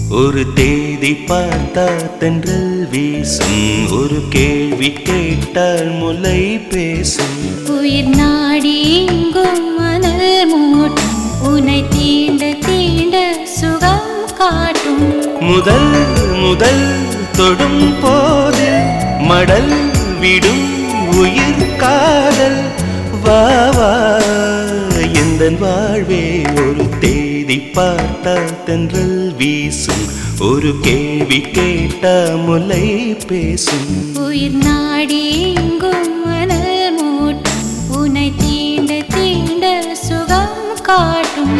ஒரு தேதி பார்த்தா தென்றல் வீசும் ஒரு கேள்வி கேட்டால் முலை பேசும் உயிர் நாடி எங்கும் மணல் மூட்டும் உன்னை தீண்ட தீண்ட சுகம் காட்டும் முதல் முதல் தொடும் போது மடல் விடும் உயிர் காதல் வா வா எந்த வாழ்வே ஒரு தேதி பார்த்தா தென்றல் வீசும் ஒரு கேள்வி கேட்டா முலை பேசும் உயிர் நாடி எங்கும் மணல் மூட்டும் உன்னை தீண்ட தீண்ட சுகம் காட்டும்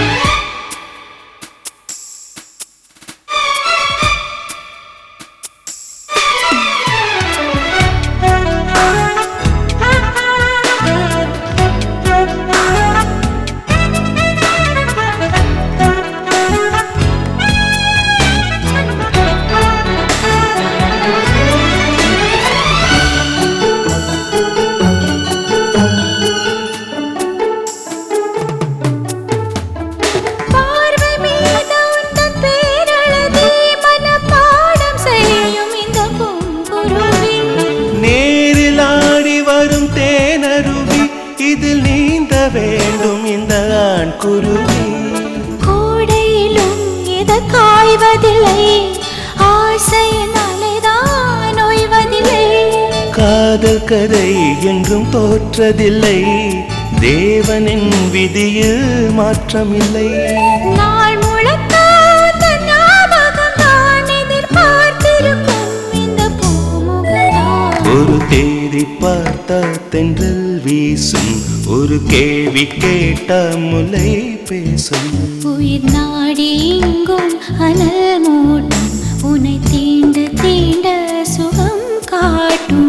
பார்வை மீது உந்தன் பேரழகே மனப்பாடம் செய்யும் இந்த பூங்குருவி நேரில் ஆடி வரும் தேனருவி இதில் நீந்த வேண்டும் இந்த ஆண் குருவி கோடையிலும் எது காய்வதில்லை ஆசையின் அலைதான் ஓய்வதில்லை காதல் கதை என்றும் தோற்றதில்லை தேவனின் விதியில் மாற்றமில்லை நாள் முழக்க உந்தன் ஞாபகம் தான் எதிர்பார்த்திருக்கும் இந்த பூமுகதான் ஒரு தேதி பார்த்தா தென்றல் வீசும் ஒரு கேள்வி கேட்டா முலை பேசும் உயிர் நாடி எங்கும் அனல் மூட்டும் உன்னை தீண்ட தீண்ட சுகம் காட்டும்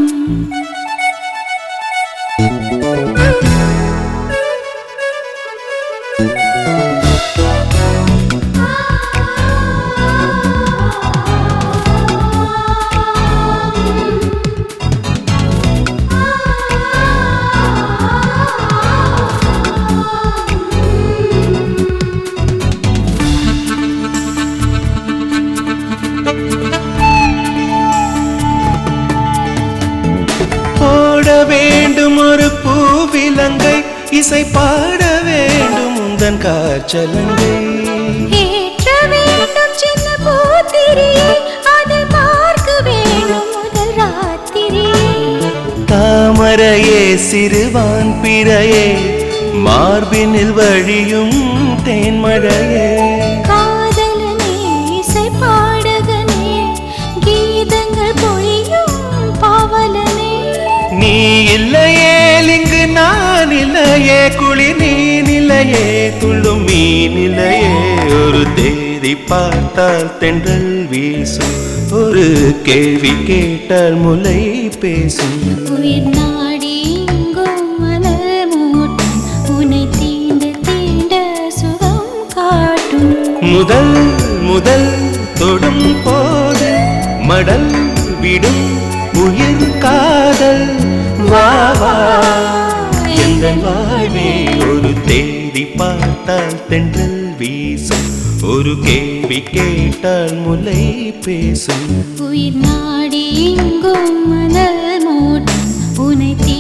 போட வேண்டும் ஒரு பூவிலங்கை இசை பாட வேண்டும் உந்தன் காற்றலங்கை ஏற்ற வேண்டும் சின்ன பூத்திரியை அதை பார்க்க வேண்டும் முதல் ராத்திரியை தாமரையே சிறுவான் பிறையே மார்பினில் வழியும் தேன்மழையே காதலனே இசை பாடகனே கீதங்கள் பொழியும் பாவலனே நீ இல்லையே இங்கு நான் இல்லையே குளி நீ நிலையே துள்ளும் மீ நிலையே ஒரு தேதி பார்த்தால் தென்றல் வீசும் ஒரு கேள்வி கேட்டால் முலை பேசும் உயிர் நாடி எங்கும் மணல் மூட்டும் உன்னை தீண்ட தீண்ட சுகம் காட்டும் முதல் முதல் தொடும் போது மடல் விடும் உயிர் காதல் வா வா எந்த வாழ்வே ஒரு தேதி பார்த்தால் தென்றல் வீசும் ஒரு கேள்வி கேட்டால் முலை பேசும் உயிர் நாடி எங்கும் மணல் மூட்டும் உன்னை தீண்ட